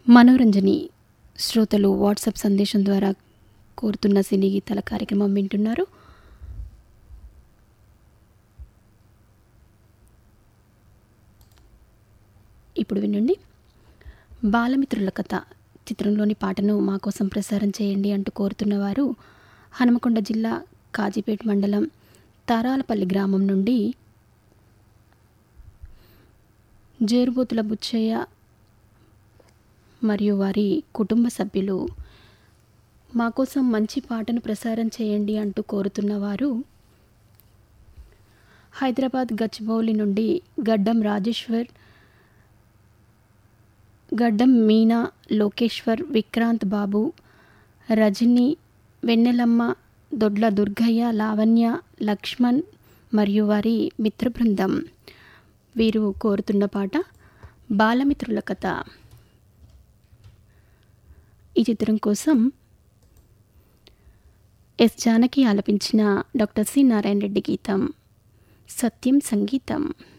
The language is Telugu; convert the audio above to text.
మనోరంజని శ్రోతలు వాట్సాప్ సందేశం ద్వారా కోరుతున్న సినీ గీతాల కార్యక్రమం వింటున్నారు ఇప్పుడు వినండి బాలమిత్రుల కథ చిత్రంలోని పాటను మా కోసం ప్రసారం చేయండి అంటూ కోరుతున్నవారు హనుమకొండ జిల్లా కాజీపేట మండలం తారాలపల్లి గ్రామం నుండి జేరుబోతుల బుచ్చయ్య మరియు వారి కుటుంబ సభ్యులు మా కోసం మంచి పాటను ప్రసారం చేయండి అంటూ కోరుతున్నవారు హైదరాబాద్ గచ్చిబౌలి నుండి గడ్డం రాజేశ్వర్ గడ్డం మీనా లోకేశ్వర్ విక్రాంత్ బాబు రజని వెన్నెలమ్మ దొడ్ల దుర్గయ్య లావణ్య లక్ష్మణ్ మరియు వారి మిత్ర బృందం వీరు కోరుతున్న పాట బాలమిత్రుల కథ ఈ చిత్రం కోసం ఎస్ జానకి ఆలపించిన డాక్టర్ సి నారాయణ రెడ్డి గీతం సత్యం సంగీతం